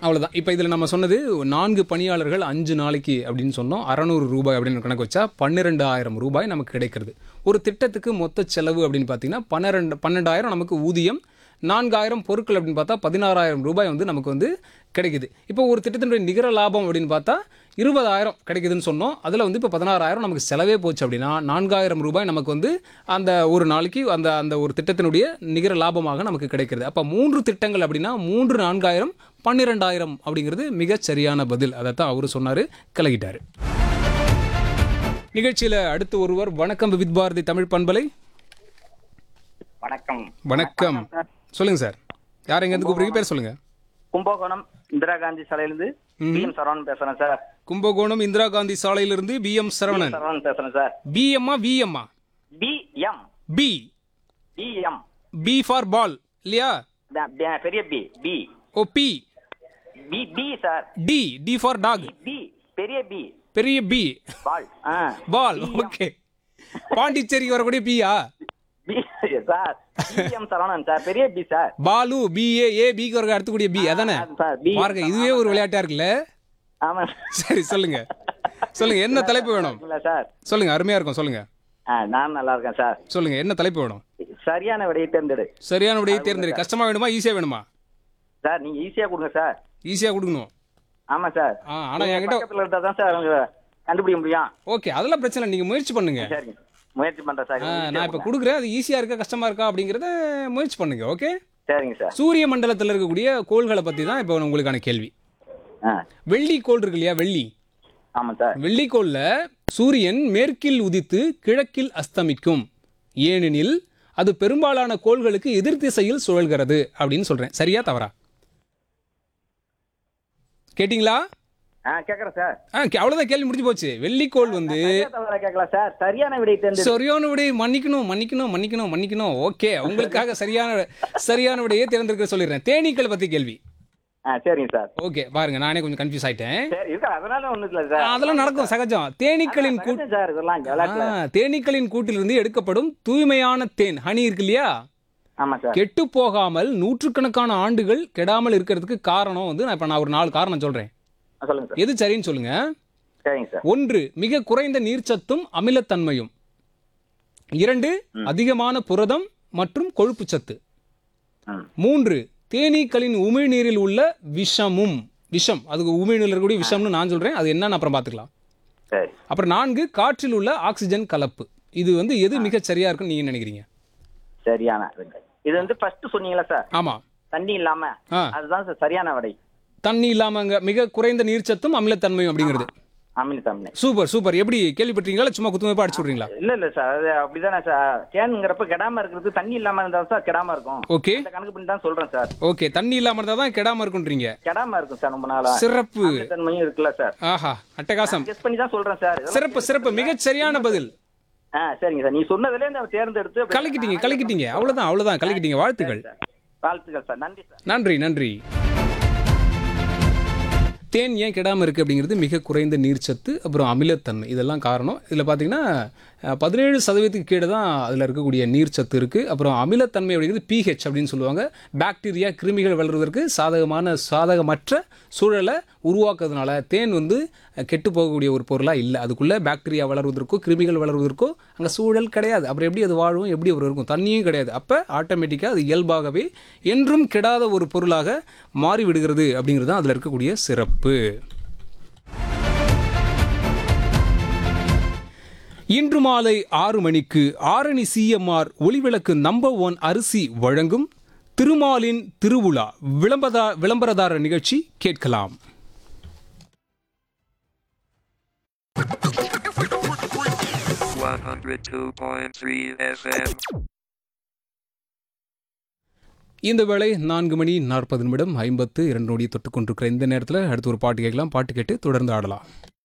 அவ்வளோதான் இப்போ இதில் நம்ம சொன்னது நான்கு பணியாளர்கள் அஞ்சு நாளைக்கு அப்படின்னு சொன்னோம் அறநூறு ரூபாய் அப்படின்னு கணக்கு வச்சா பன்னிரெண்டாயிரம் ரூபாய் நமக்கு கிடைக்கிறது ஒரு திட்டத்துக்கு மொத்த செலவு அப்படின்னு பார்த்தீங்கன்னா பன்னிரெண்டு பன்னெண்டாயிரம் நமக்கு ஊதியம் நான்காயிரம் பொருட்கள் அப்படின்னு பார்த்தா பதினாறாயிரம் ரூபாய் வந்து நமக்கு வந்து கிடைக்குது இப்போ ஒரு திட்டத்தினுடைய நிகர லாபம் அப்படின்னு பார்த்தா இருபதாயிரம் கிடைக்குதுன்னு சொன்னோம் அதில் வந்து இப்போ பதினாறாயிரம் நமக்கு செலவே போச்சு அப்படின்னா நான்காயிரம் ரூபாய் நமக்கு வந்து அந்த ஒரு நாளைக்கு அந்த அந்த ஒரு திட்டத்தினுடைய நிகர லாபமாக நமக்கு கிடைக்கிறது அப்போ மூன்று திட்டங்கள் அப்படின்னா மூன்று நான்காயிரம் பன்னிரெண்டாயிரம் அப்படிங்கிறது மிகச் சரியான பதில் அதை தான் அவர் சொன்னார் கலகிட்டார் நிகழ்ச்சியில் அடுத்து ஒருவர் வணக்கம் வித் பாரதி தமிழ் பண்பலை வணக்கம் வணக்கம் சொல்லுங்க சார் யார் எங்கேருந்து கூப்பிடுறீங்க பேர் சொல்லுங்க கும்பகோணம் இந்திரா காந்தி சாலையிலிருந்து பி எம் சரவணன் பேசுறேன் சார் கும்பகோணம் இந்திரா காந்தி சாலையிலிருந்து பி எம் சரவணன் சரவணன் பேசுறேன் சார் பிஎம்மா விஎம்மா P M P P M P for ball இல்லையா பெரிய P P O P P P sir T T for dog P பெரிய பி பெரிய பி பால் ஆ பால் ஓகே பாண்டிச்சேரிக்கு வரக்கூடிய பியா P sir P M Saravanan sir பெரிய பி சார் பாலு பிஏ ஏ பிக்கு வர அடுத்தக்கூடிய பி அதானே அது சார் பி பாருங்க இதுவே ஒரு விளையாட்டா இருக்குல்ல ஆமா சரி சொல்லுங்க சொல்லுங்க என்ன தலைப்பு வேணும் இல்ல சார் சொல்லுங்க அருமையா இருக்கும் சொல்லுங்க ஆ நான் நல்லா இருக்கேன் சார் சொல்லுங்க என்ன தலைப்பு வேணும் சரியான விடையை தேர்ந்தெடு சரியான விடையை தேர்ந்தெடு கஷ்டமா வேணுமா ஈஸியா வேணுமா சார் நீங்க ஈஸியா கொடுங்க சார் ஈஸியா கொடுக்கணும் ஆமா சார் ஆ ஆனா நீங்க என்கிட்ட பக்கத்துல இருந்தா தான் சார் அவங்க கண்டுபிடிக்க முடியும் ஓகே அதெல்லாம் பிரச்சனை இல்ல. நீங்க முயற்சி பண்ணுங்க சரிங்க முயற்சி பண்றேன் சார் ஆ, நான் இப்ப கொடுக்குறேன் அது ஈஸியா இருக்கா கஷ்டமா இருக்கா அப்படிங்கறத முயற்சி பண்ணுங்க ஓகே சரிங்க சார் சூரிய மண்டலத்தில் இருக்கக்கூடிய கோள்களை பத்தி தான் இப்போ உங்களுக்கான கேள்வி ஆ வெள்ளி கோள் இருக்கு இல்லையா வெள்ளி ஆமா சார் வெள்ளிக்கோள்ல சூரியன் மேற்கில் உதித்து கிழக்கில் அஸ்தமிக்கும் ஏனெனில் அது பெரும்பாலான கோள்களுக்கு எதிர் திசையில் சுழல்கிறது அப்படின்னு சொல்றேன் சரியா தவறா கேட்டிங்களா ஆ கேக்குறேன் சார் ஆ கே- அவ்வளவுதான் கேள்வி முடிஞ்சு போச்சு வெள்ளிக்கோள் வந்து சரியா தவறா கேட்கலாம் சார் சரியான விடை தேர்ந்து சரியான விடை மன்னிக்கணும் மன்னிக்கணும் மன்னிக்கணும் மன்னிக்கணும் ஓகே உங்களுக்காக சரியான சரியான விடையே தேர்ந்தெடுக்க சொல்லிடுறேன் தேனீக்கள் பத்தி கேள்வி ஆ சரிங்க சார் ஓகே பாருங்க நானே கொஞ்சம் கன்ஃபியூஸ் ஆயிட்டேன் சரி இருக்கா அதனால ஒண்ணும் இல்ல சார் அதெல்லாம் நடக்கும் சகஜம் தேனீக்களின் கூட்டு சகஜம் சார் இதெல்லாம் விளையாட்டுல ஆ, தேனீக்களின் கூட்டிலிருந்து எடுக்கப்படும் தூய்மையான தேன் ஹனி இருக்கு இல்லையா ஆமா சார் கெட்டு போகாமல் நூற்றுக்கணக்கான ஆண்டுகள் கெடாமல் இருக்கிறதுக்கு காரணம் வந்து நான் இப்ப நான் ஒரு நாலு காரணம் சொல்றேன் ஆ, சொல்லுங்க சார் எது சரின்னு சொல்லுங்க சரிங்க சார் ஒன்று மிக குறைந்த நீர்ச்சத்தும் அமிலத்தன்மையும் இரண்டு அதிகமான புரதம் மற்றும் கொழுப்புச்சத்து ம் மூன்று தேனீக்களின் உமிழ்நீரில் உள்ள விஷமும் விஷம் அதுக்கு உமிழ்நீரில் இருக்கக்கூடிய விஷம்னு நான் சொல்றேன் அது என்னன்னு அப்புறம் பார்த்துக்கலாம் சரி அப்புறம் நான்கு காற்றில் உள்ள ஆக்சிஜன் கலப்பு இது வந்து எது மிகச் சரியா இருக்குன்னு நீங்க நினைக்கிறீங்க சரியான விடை இது வந்து ஃபர்ஸ்ட் சொன்னீங்களா சார் ஆமா தண்ணி இல்லாம ஆ அதுதான் சார் சரியான விடை தண்ணி இல்லாமங்க மிக குறைந்த நீர்ச்சத்தும் அமிலத்தன்மையும் அப்படிங்கிறது அமில தம்னே சூப்பர் சூப்பர் எப்படி கேள்விப்பட்டீங்களா இல்ல சும்மா குத்துமதிப்பா அடிச்சு விடுறீங்களா இல்ல இல்ல சார் அது அப்படிதானே சார் கேனுங்கிறப்ப கெடாம இருக்கிறது தண்ணி இல்லாம இருந்தா சார் கெடாம இருக்கும் ஓகே இந்த கணக்கு பண்ணி தான் சொல்றேன் சார் ஓகே தண்ணி இல்லாம இருந்தா தான் கெடாம இருக்குன்றீங்க கெடாம இருக்கும் சார் ரொம்ப நாளா சிறப்பு தன்மையும் இருக்குல்ல சார் ஆஹா அட்டகாசம் கெஸ் பண்ணி தான் சொல்றேன் சார் இதெல்லாம் சிறப்பு சிறப்பு மிகச் சரியான பதில் ஆ சரிங்க சார் நீ சொன்னதுல இருந்து தேர்ந்தெடுத்து அப்படியே கலக்கிட்டீங்க கலக்கிட்டீங்க அவ்வளவுதான் அவ்வளவுதான் கலக்கிட்டீங்க வாழ்த்துக்கள் வாழ்த்துக்கள் சார் நன்றி சார் நன்றி நன்றி தேன் ஏன் கெடாமல் இருக்குது அப்படிங்கிறது மிக குறைந்த நீர்ச்சத்து அப்புறம் அமிலத்தன்மை இதெல்லாம் காரணம் இதில் பார்த்தீங்கன்னா அஹ், பதினேழு சதவீதத்துக்கு கீழே தான் அதில் இருக்கக்கூடிய நீர்ச்சத்து இருக்குது அப்புறம் அமிலத்தன்மை அப்படிங்கிறது பிஹெச் அப்படின்னு சொல்லுவாங்க பாக்டீரியா கிருமிகள் வளர்வதற்கு சாதகமான சாதகமற்ற சூழலை உருவாக்குறதுனால தேன் வந்து அஹ், கெட்டு போகக்கூடிய ஒரு பொருளாக இல்லை அதுக்குள்ளே பாக்டீரியா வளர்வதற்கோ கிருமிகள் வளர்வதற்கோ அங்கே சூழல் கிடையாது அப்புறம் எப்படி அது வாழும் எப்படி ஒரு இருக்கும் தண்ணியும் கிடையாது அப்போ ஆட்டோமேட்டிக்காக அது இயல்பாகவே என்றும் கெடாத ஒரு பொருளாக மாறிவிடுகிறது அப்படிங்கிறது தான் அதில் இருக்கக்கூடிய சிறப்பு இன்று மாலை ஆறு மணிக்கு ஆரணி சிஎம்ஆர் ஒளிவிளக்கு நம்பர் ஒன் அரிசி வழங்கும் திருமாலின் திருவிழா விளம்பரதா விளம்பரதார நிகழ்ச்சி கேட்கலாம் One hundred two point three FM. இந்த வேளை நான்கு மணி நாற்பது நிமிடம் ஐம்பத்து இரண்டு நொடி தொட்டு கொண்டிருக்கிற இந்த நேரத்தில் அடுத்து ஒரு பாட்டு கேட்கலாம் பாட்டு கேட்டு தொடர்ந்து ஆடலாம்